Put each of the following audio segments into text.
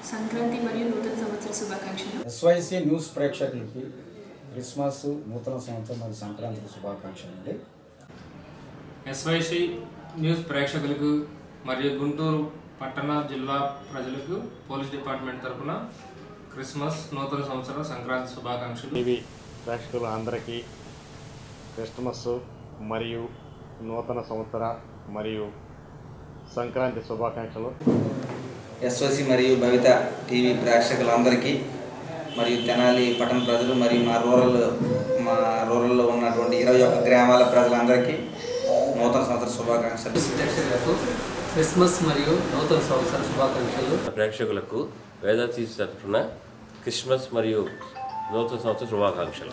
సంక్రాంతి మరియు నూతన సంవత్సర శుభాకాంక్షలు ఎస్వైసి న్యూస్ ప్రేక్షకులకి క్రిస్మస్ నూతన సంవత్సరం మరియు సంక్రాంతి శుభాకాంక్షలు అండి ఎస్వైసి న్యూస్ ప్రేక్షకులకు మరియు గుంటూరు పట్టణ జిల్లా ప్రజలకు పోలీస్ డిపార్ట్మెంట్ తరపున క్రిస్మస్ నూతన సంవత్సర సంక్రాంతి శుభాకాంక్షలు టీవీ ప్రేక్షకులు అందరికీ క్రిస్మస్ మరియు నూతన సంవత్సర మరియు సంక్రాంతి శుభాకాంక్షలు ఎస్ఓసి మరియు భవిత టీవీ ప్రేక్షకులందరికీ మరియు తెనాలి పట్టణ ప్రజలు మరియు మా రూరల్ మా రూరల్లో ఉన్నటువంటి ఇరవై ఒక్క గ్రామాల ప్రజలందరికీ నూతన సంవత్సర శుభాకాంక్షలు ప్రేక్షకులకు క్రిస్మస్ మరియు నూతన సంవత్సర శుభాకాంక్షలు ప్రేక్షకులకు వేదాతీసి తరఫున క్రిస్మస్ మరియు నూతన సంవత్సర శుభాకాంక్షలు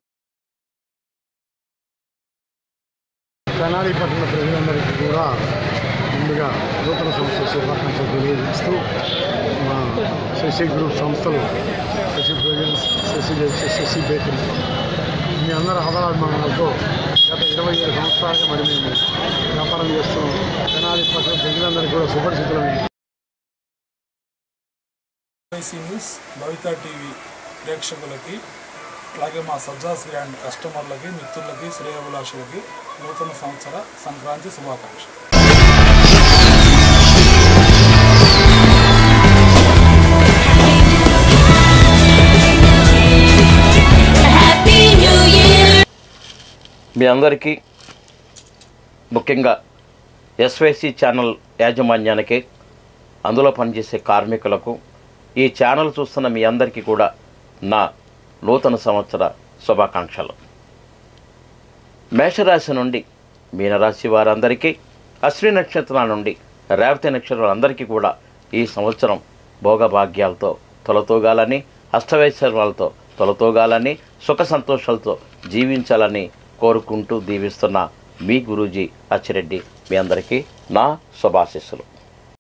తెనాలి పట్టణ ప్రజలందరికీ కూడా ముందుగా నూతన సంవత్సర శుభాకాంక్షలు తెలియజేస్తూ మా శశి గ్రూప్ సంస్థలు శశి ప్రొవిజన్స్ శశి శశి బేకరీ మీ అందరి ఆదరాభిమానాలతో గత ఇరవై ఏడు సంవత్సరాలుగా మరి మేము వ్యాపారం చేస్తున్నాం తెనాలి పట్టణ ప్రజలందరికీ కూడా సుపరిచితులను ఐసీ న్యూస్ భవిత టీవీ ప్రేక్షకులకి అలాగే మా సబ్జాస్ గ్రాండ్ కస్టమర్లకి మిత్రులకి శ్రేయభిలాషులకి నూతన సంవత్సర సంక్రాంతి శుభాకాంక్షలు మీ అందరికీ ముఖ్యంగా ఎస్వైసి ఛానల్ యాజమాన్యానికి అందులో పనిచేసే కార్మికులకు ఈ ఛానల్ చూస్తున్న మీ అందరికీ కూడా నా నూతన సంవత్సర శుభాకాంక్షలు మేషరాశి నుండి మీనరాశి వారందరికీ అశ్విని నక్షత్రాల నుండి రేవతి నక్షత్రాలందరికీ కూడా ఈ సంవత్సరం భోగభాగ్యాలతో తొలతూగాలని అష్టవైశ్వర్యాలతో తొలతూగాలని సుఖ సంతోషాలతో జీవించాలని కోరుకుంటూ దీవిస్తున్న మీ గురూజీ అచ్చిరెడ్డి మీ అందరికీ నా శుభాశిస్సులు